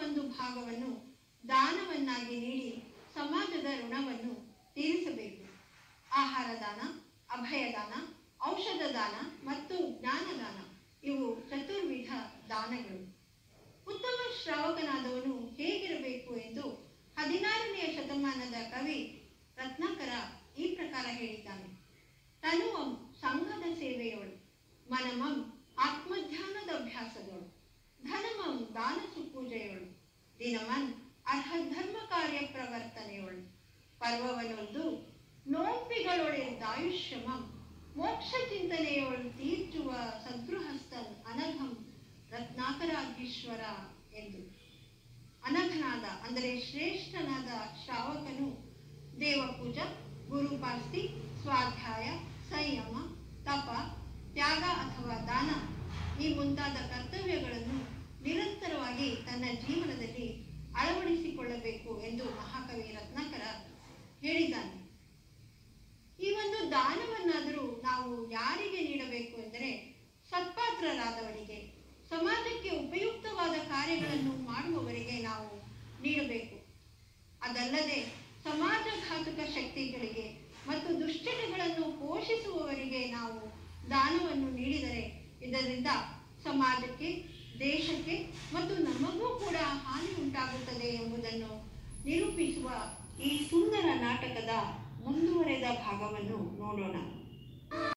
ಒಂದು ಭಾಗವನ್ನು ದಾನವನ್ನಾಗಿ ನೀಡಿ ಸಮಾಜದ ಋಣವನ್ನು ತೀರಿಸಬೇಕು ಆಹಾರ ದಾನ ಅಭಯದಾನ ಔಷಧ ದಾನ ಮತ್ತು ಜ್ಞಾನದಾನ ಇವು ಚತುರ್ವಿಧ ದಾನಗಳು ಉತ್ತಮ ಶ್ರಾವಕನಾದವನು ಹೇಗಿರಬೇಕು ಎಂದು ಹದಿನಾರನೆಯ ಶತಮಾನದ ಕವಿ ರತ್ನಾಕರ ಈ ಪ್ರಕಾರ ಹೇಳಿದ್ದಾನೆ ತನುವಂ ಸಂಘದ ಸೇವೆಯೋಳು ಮನಮಂ ಆತ್ಮಧ್ಯಾನದ ಅಭ್ಯಾಸದೋಳು ಧನಮಂ ದಾನಸು ಪೂಜೆಯೋಳು ದಿನಮನ್ ಅರ್ಹ ಧರ್ಮ ಕಾರ್ಯ ಪ್ರವರ್ತನೆಯೋಳು ಪರ್ವವನೊಂದು ನೋಂಪಿಗಳೊಳೆದಾಯುಷ್ಯಮಂ ಮೋಕ್ಷ ಚಿಂತನೆಯೋಳು ತೀರ್ಚುವ ಸದ್ಗೃಹಸ್ಥನ್ ಅನಘಂ ರತ್ನಾಕರಾಧೀಶ್ವರ ಎಂದು ಅನಘನಾದ ಅಂದರೆ ಶ್ರೇಷ್ಠನಾದ ಶ್ರಾವಕನು ದೇವಪೂಜ ಗುರುಪಾಸ್ತಿ ಸ್ವಾಧ್ಯಾಯ ಸಂಯಮ ತಪ ತ್ಯಾಗ ಅಥವಾ ದಾನ ಈ ಮುಂತಾದ ಕರ್ತವ್ಯಗಳನ್ನು ನಿರಂತರವಾಗಿ ತನ್ನ ಜೀವನದಲ್ಲಿ ಅಳವಡಿಸಿಕೊಳ್ಳಬೇಕು ಎಂದು ಮಹಾಕವಿ ರತ್ನಾಕರ ಹೇಳಿದ್ದಾನೆ ಈ ಒಂದು ದಾನವನ್ನಾದರೂ ನಾವು ಯಾರಿಗೆ ನೀಡಬೇಕು ಎಂದರೆ ಸತ್ಪಾತ್ರರಾದವರಿಗೆ ಸಮಾಜಕ್ಕೆ ಉಪಯುಕ್ತವಾದ ಕಾರ್ಯಗಳನ್ನು ಮಾಡುವವರಿಗೆ ನಾವು ನೀಡಬೇಕು ಅದಲ್ಲದೆ ಸಮಾಜಘಾತಕ ಶಕ್ತಿಗಳಿಗೆ ಮತ್ತು ದುಶ್ಚಟಗಳನ್ನು ಪೋಷಿಸುವವರಿಗೆ ನಾವು ದಾನವನ್ನು ನೀಡಿದರೆ ಇದರಿಂದ ಸಮಾಜಕ್ಕೆ ದೇಶಕ್ಕೆ ಮತ್ತು ನಮಗೂ ಕೂಡ ಹಾನಿ ಉಂಟಾಗುತ್ತದೆ ಎಂಬುದನ್ನು ನಿರೂಪಿಸುವ ಈ ಸುಂದರ ನಾಟಕದ ಮುಂದುವರೆದ ಭಾಗವನ್ನು ನೋಡೋಣ